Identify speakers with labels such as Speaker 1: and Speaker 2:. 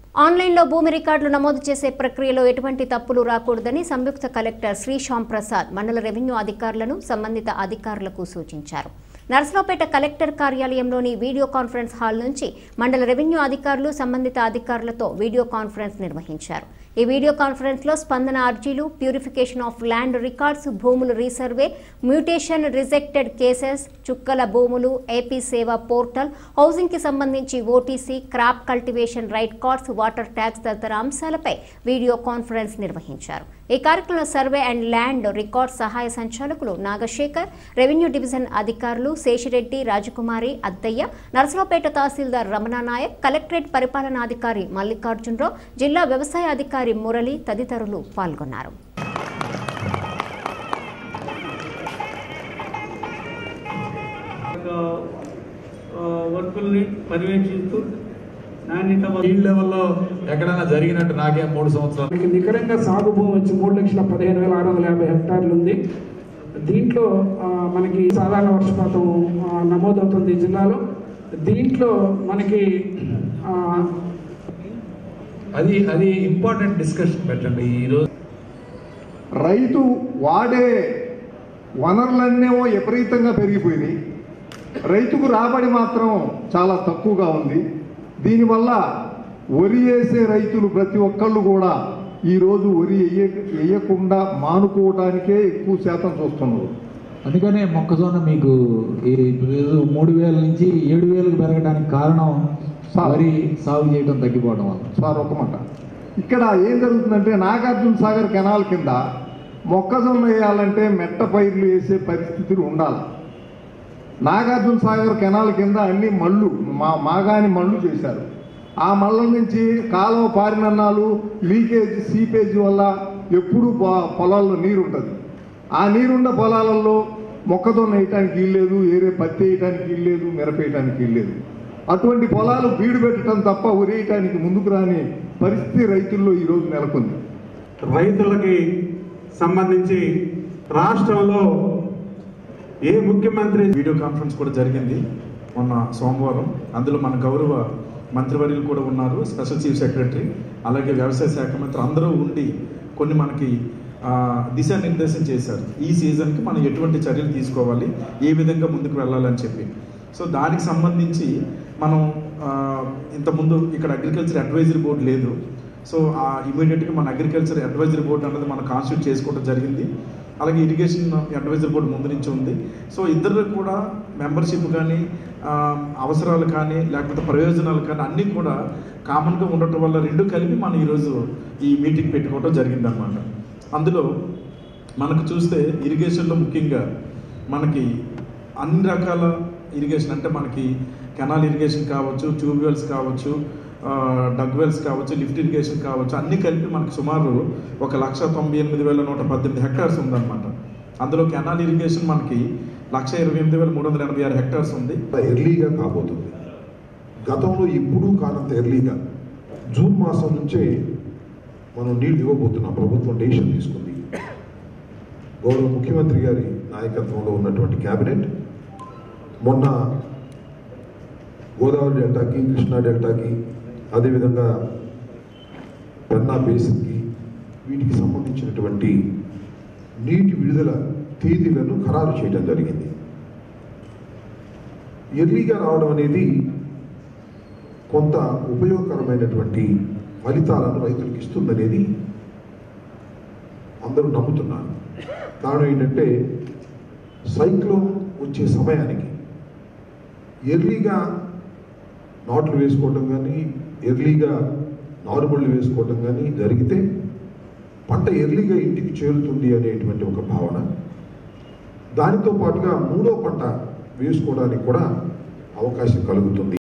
Speaker 1: ఆన్లైన్లో భూమి రికార్డులు నమోదు చేసే ప్రక్రియలో ఎటువంటి తప్పులు రాకూడదని సంయుక్త కలెక్టర్ శ్రీ శ్యామ్ ప్రసాద్ మండల రెవెన్యూ అధికారులను సంబంధిత అధికారులకు సూచించారు నర్సరావుపేట కలెక్టర్ కార్యాలయంలోని వీడియో కాన్ఫరెన్స్ హాల్ నుంచి మండల రెవెన్యూ అధికారులు సంబంధిత అధికారులతో వీడియో కాన్ఫరెన్స్ నిర్వహించారు ఈ వీడియో కాన్ఫరెన్స్ లో స్పందన అర్జీలు ప్యూరిఫికేషన్ ఆఫ్ ల్యాండ్ రికార్డ్స్ భూములు రీసర్వే మ్యూటేషన్ రిజెక్టెడ్ కేసెస్ చుక్కల భూములు ఏపీ సేవ పోర్టల్ హౌసింగ్ కి సంబంధించి OTC crop cultivation right cards water tax తదితర అంశాలపై వీడియో కాన్ఫరెన్స్ నిర్వహించారు ఈ కార్యక్రమంలో సర్వే అండ్ ల్యాండ్ రికార్డ్ సహాయ సంచాలకులు నాగశేఖర్ రెవెన్యూ డివిజన్ అధికారులు శేషిరెడ్డి రాజకుమారి అద్దయ్య నరసరావుపేట తహసీల్దార్ రమణ నాయక్ కలెక్టరేట్ పరిపాలనాధికారి మల్లికార్జునరావు జిల్లా వ్యవసాయ అధికారి మురళి తదితరులు పాల్గొన్నారు
Speaker 2: ఆ, వర్కుల్ని పర్యవేక్షిస్తూ నాణ్యత
Speaker 3: ఫీల్డ్ లెవెల్లో ఎక్కడైనా జరిగినట్టు నాకే మూడు సంవత్సరాలు
Speaker 4: మనకి నికరంగా సాగు భూమి వచ్చి మూడు లక్షల పదిహేను వేల ఆరు వందల యాభై హెక్టార్లు ఉంది దీంట్లో ఆ, మనకి సాధారణ వర్షపాతం ఆ, నమోదవుతుంది ఈ జిల్లాలో దీంట్లో మనకి ఆ,
Speaker 3: అది అది ఇంపార్టెంట్ డిస్కషన్ పెట్టండి ఈరోజు
Speaker 5: రైతు వాడే వనరులన్నేమో విపరీతంగా పెరిగిపోయినాయి రైతుకు రాబడి మాత్రం చాలా తక్కువగా ఉంది దీనివల్ల వరి వేసే రైతులు ప్రతి ఒక్కళ్ళు కూడా ఈరోజు వరి వేయ వేయకుండా మానుకోవటానికే ఎక్కువ శాతం చూస్తున్నారు
Speaker 6: అందుకనే మొక్కజొన్న మీకు ఈ రోజు మూడు వేల నుంచి ఏడు వేలకు పెరగడానికి కారణం వరి సాగు చేయడం తగ్గిపోవడం వల్ల
Speaker 5: సార్ ఒక మాట ఇక్కడ ఏం జరుగుతుందంటే నాగార్జున సాగర్ కెనాల్ కింద మొక్కజొన్న వేయాలంటే మెట్ట పైర్లు వేసే పరిస్థితులు ఉండాలి నాగార్జున సాగర్ కెనాల్ కింద అన్ని మళ్ళు మా మాగాని మళ్ళు చేశారు ఆ మళ్ళ నుంచి కాలువ పారినన్నాలు లీకేజ్ సీపేజ్ వల్ల ఎప్పుడూ పొ- పొలాల్లో నీరు ఉంటుంది ఆ నీరున్న పొలాలలో మొక్కజొన్న వేయటానికి వీల్లేదు ఏరే పత్తి వేయటానికి వీల్లేదు మిరప వేయటానికి వీల్లేదు అటువంటి పొలాలు బీడు పెట్టడం తప్ప ఉరేయటానికి ముందుకు రాని పరిస్థితి రైతుల్లో ఈరోజు నెలకొంది
Speaker 2: రైతులకి సంబంధించి రాష్ట్రంలో ఏ ముఖ్యమంత్రి
Speaker 3: వీడియో కాన్ఫరెన్స్ కూడా జరిగింది మొన్న సోమవారం అందులో మన గౌరవ మంత్రివర్యులు కూడా ఉన్నారు స్పెషల్ చీఫ్ సెక్రటరీ అలాగే వ్యవసాయ శాఖ మంత్రి అందరూ ఉండి కొన్ని మనకి ఆ, దిశానిర్దేశం చేశారు ఈ సీజన్కి మనం ఎటువంటి చర్యలు తీసుకోవాలి ఏ విధంగా ముందుకు వెళ్ళాలని చెప్పి సో దానికి సంబంధించి మనం ఆ, ఇంతకుముందు ఇక్కడ అగ్రికల్చర్ అడ్వైజరీ బోర్డు లేదు సో ఆ ఇమీడియట్గా మన అగ్రికల్చర్ అడ్వైజరీ బోర్డు అనేది మనం కాన్స్టిట్యూట్ చేసుకోవడం జరిగింది అలాగే ఇరిగేషన్ అడ్వైజర్ బోర్డు ముందు నుంచి ఉంది సో ఇద్దరు కూడా మెంబర్షిప్ కానీ ఆ, అవసరాలు కానీ లేకపోతే ప్రయోజనాలు కానీ అన్నీ కూడా కామన్గా ఉండటం వల్ల రెండు కలిపి మనం ఈరోజు ఈ మీటింగ్ పెట్టుకోవడం జరిగిందనమాట అందులో మనకు చూస్తే ఇరిగేషన్లో ముఖ్యంగా మనకి అన్ని రకాల ఇరిగేషన్ అంటే మనకి కెనాల్ ఇరిగేషన్ కావచ్చు ట్యూబ్ వెల్స్ కావచ్చు డగ్ వెల్స్ కావచ్చు లిఫ్ట్ ఇరిగేషన్ కావచ్చు అన్ని కలిపి మనకి సుమారు ఒక లక్ష తొంభై ఎనిమిది వేల నూట పద్దెనిమిది హెక్టార్స్ ఉందన్నమాట అందులో కెనాల్ ఇరిగేషన్ మనకి లక్ష ఇరవై ఎనిమిది వేల మూడు వందల ఎనభై ఆరు హెక్టార్స్ ఉంది
Speaker 7: ఎర్లీగా కాబోతుంది గతంలో ఇప్పుడు కానంత ఎర్లీగా జూన్ మాసం నుంచే మనం నీళ్లు ఇవ్వబోతున్నాం ప్రభుత్వం డెసిషన్ తీసుకుంది గౌరవ ముఖ్యమంత్రి గారి నాయకత్వంలో ఉన్నటువంటి కేబినెట్ మొన్న గోదావరి డెల్టాకి కృష్ణా డెల్టాకి అదేవిధంగా పెన్నా బేసిన్కి వీటికి సంబంధించినటువంటి నీటి విడుదల తేదీలను ఖరారు చేయడం జరిగింది ఎర్లీగా రావడం అనేది కొంత ఉపయోగకరమైనటువంటి ఫలితాలను రైతులకు ఇస్తుందనేది అందరూ నమ్ముతున్నారు కారణం ఏంటంటే సైక్లోన్ వచ్చే సమయానికి ఎర్లీగా నాట్లు వేసుకోవటం కానీ ఎర్లీగా నారుమళ్ళు వేసుకోవటం కానీ జరిగితే పంట ఎర్లీగా ఇంటికి చేరుతుంది అనేటువంటి ఒక భావన దానితో పాటుగా మూడో పంట వేసుకోవడానికి కూడా అవకాశం కలుగుతుంది